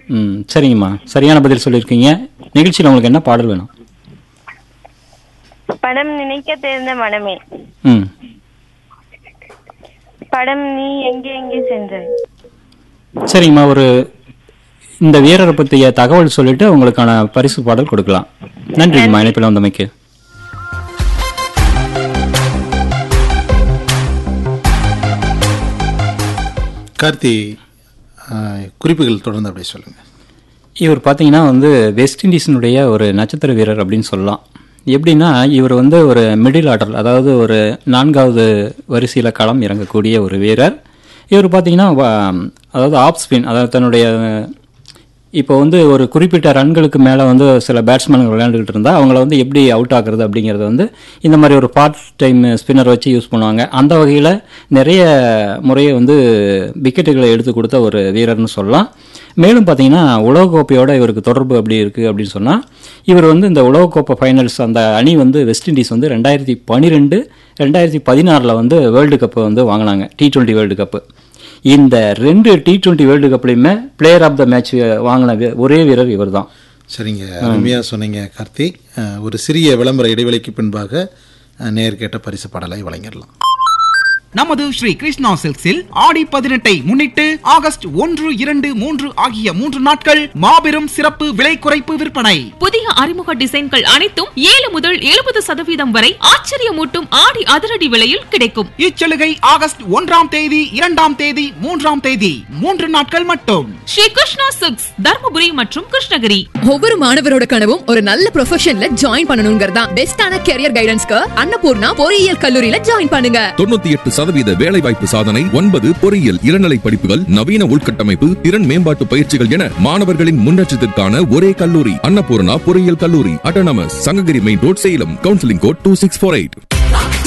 ம் சரிங்கம்மா சரியான பதில் சொல்லியிருக்கீங்க நிகழ்ச்சியில் உங்களுக்கு என்ன பாடல் வேணும் படம் நினைக்க தெரிந்த மனமே ம் படம் நீ எங்கே எங்கே சென்றாய் சரிங்கம்மா ஒரு இந்த வீரரை பற்றிய தகவல் சொல்லிட்டு உங்களுக்கான பரிசு பாடல் கொடுக்கலாம் நன்றிங்கம்மா இணைப்பில் வந்தமைக்கு கார்த்தி ஆஹ், குறிப்புகள் தொடர்ந்து அப்படியே சொல்லுங்க இவர் பார்த்தீங்கன்னா வந்து வெஸ்ட் இண்டீஸினுடைய ஒரு நட்சத்திர வீரர் அப்படின்னு சொல்லலாம் எப்படின்னா இவர் வந்து ஒரு மிடில் ஆர்டர் அதாவது ஒரு நான்காவது வரிசையில் களம் இறங்கக்கூடிய ஒரு வீரர் இவர் பார்த்தீங்கன்னா வ- அதாவது ஆஃப் ஸ்பின் அதாவது தன்னுடைய இப்போ வந்து ஒரு குறிப்பிட்ட ரன்களுக்கு மேலே வந்து சில பேட்ஸ்மேன்கள் விளையாண்டுக்கிட்டு இருந்தால் அவங்கள வந்து எப்படி அவுட் ஆக்குறது அப்படிங்கிறது வந்து இந்த மாதிரி ஒரு பார்ட் டைம் ஸ்பின்னர் வச்சு யூஸ் பண்ணுவாங்க அந்த வகையில் நிறைய முறையை வந்து விக்கெட்டுகளை எடுத்து கொடுத்த ஒரு வீரர்னு சொல்லலாம் மேலும் பார்த்தீங்கன்னா உலகக்கோப்பையோட இவருக்கு தொடர்பு அப்படி இருக்குது அப்படின்னு சொன்னால் இவர் வந்து இந்த உலகக்கோப்பை ஃபைனல்ஸ் அந்த அணி வந்து வெஸ்ட் இண்டீஸ் வந்து ரெண்டாயிரத்தி பன்னிரெண்டு ரெண்டாயிரத்தி பதினாறில் வந்து வேர்ல்டு கப்பை வந்து வாங்கினாங்க டி டுவெண்ட்டி வேர்ல்டு கப்பு இந்த ரெண்டு டி டுவெண்ட்டி வேர்ல்டு கப்லையுமே பிளேயர் ஆஃப் த மேட்ச் வாங்கின வி- ஒரே வீரர் இவர் தான் சரிங்க அருமையாக சொன்னீங்க கார்த்தி ஆஹ், ஒரு சிறிய விளம்பர இடைவெளிக்கு பின்பாக ஆஹ், நேர் கேட்ட பரிசு பாடலை வழங்கிடலாம் நமது ஸ்ரீ கிருஷ்ணா சில்க்ஸில் ஆடி பதினெட்டை முன்னிட்டு ஆகஸ்ட் ஒன்று இரண்டு மூன்று ஆகிய மூன்று நாட்கள் மாபெரும் சிறப்பு விலை குறைப்பு விற்பனை புதிய அறிமுக டிசைன்கள் அனைத்தும் ஏழு முதல் எழுபது சதவீதம் வரை ஆச்சரியமூட்டும் ஆடி அதிரடி விலையில் கிடைக்கும் இச்சலுகை ஆகஸ்ட் ஒன்றாம் தேதி இரண்டாம் தேதி மூன்றாம் தேதி மூன்று நாட்கள் மட்டும் ஸ்ரீ கிருஷ்ணா சில்க்ஸ் தர்மபுரி மற்றும் கிருஷ்ணகிரி ஒவ்வொரு மாணவரோட கனவும் ஒரு நல்ல ப்ரொஃபஷன்ல ஜாயின் பண்ணணுங்கிறதா பெஸ்டான கெரியர் கைடன்ஸ்க்கு அன்னபூர்ணா பொறியியல் கல்லூரியில ஜாயின் பண்ணுங்க தொண்ணூத்தி எட்டு சதவீத வேலைவாய்ப்பு சாதனை ஒன்பது பொறியியல் இளநிலை படிப்புகள் நவீன உள்கட்டமைப்பு திறன் மேம்பாட்டு பயிற்சிகள் என மாணவர்களின் முன்னேற்றத்திற்கான ஒரே கல்லூரி அன்னபூர்ணா பொறியியல் கல்லூரி autonomous Sankagiri main road Salem counselling code two six four eight